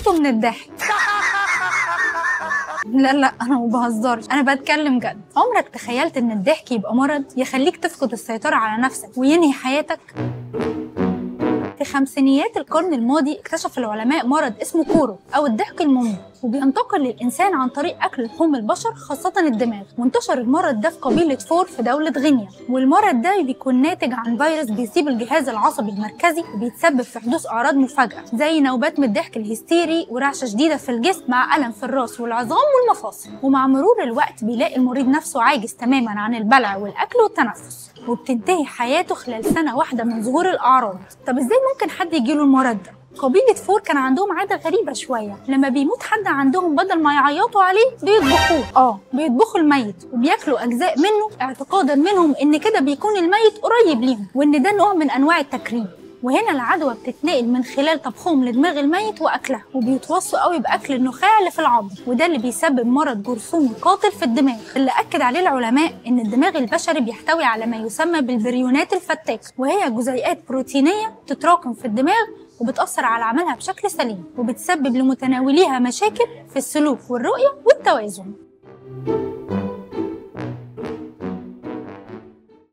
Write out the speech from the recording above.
بيموتوا من الضحك لا لا انا ما بهزرش انا بتكلم جد عمرك تخيلت ان الضحك يبقى مرض يخليك تفقد السيطره على نفسك وينهي حياتك في خمسينيات القرن الماضي اكتشف العلماء مرض اسمه كورو او الضحك المميت وبينتقل للإنسان عن طريق أكل لحوم البشر خاصة الدماغ وانتشر المرض ده في قبيلة فور في دولة غينيا والمرض ده بيكون ناتج عن فيروس بيسيب الجهاز العصبي المركزي وبيتسبب في حدوث أعراض مفاجئة زي نوبات من الضحك الهستيري ورعشة شديدة في الجسم مع ألم في الراس والعظام والمفاصل ومع مرور الوقت بيلاقي المريض نفسه عاجز تماما عن البلع والأكل والتنفس وبتنتهي حياته خلال سنة واحدة من ظهور الأعراض طب إزاي ممكن حد يجيله المرض ده؟ قبيلة فور كان عندهم عادة غريبة شوية لما بيموت حد عندهم بدل ما يعيطوا عليه بيطبخوه اه بيطبخوا الميت وبياكلوا أجزاء منه اعتقادا منهم إن كده بيكون الميت قريب ليهم وإن ده نوع من أنواع التكريم وهنا العدوى بتتنقل من خلال طبخهم لدماغ الميت واكلها وبيتوصوا قوي باكل النخاع اللي في العظم وده اللي بيسبب مرض جرثومي قاتل في الدماغ اللي اكد عليه العلماء ان الدماغ البشري بيحتوي على ما يسمى بالبريونات الفتاكه وهي جزيئات بروتينيه تتراكم في الدماغ وبتأثر على عملها بشكل سليم وبتسبب لمتناوليها مشاكل في السلوك والرؤية والتوازن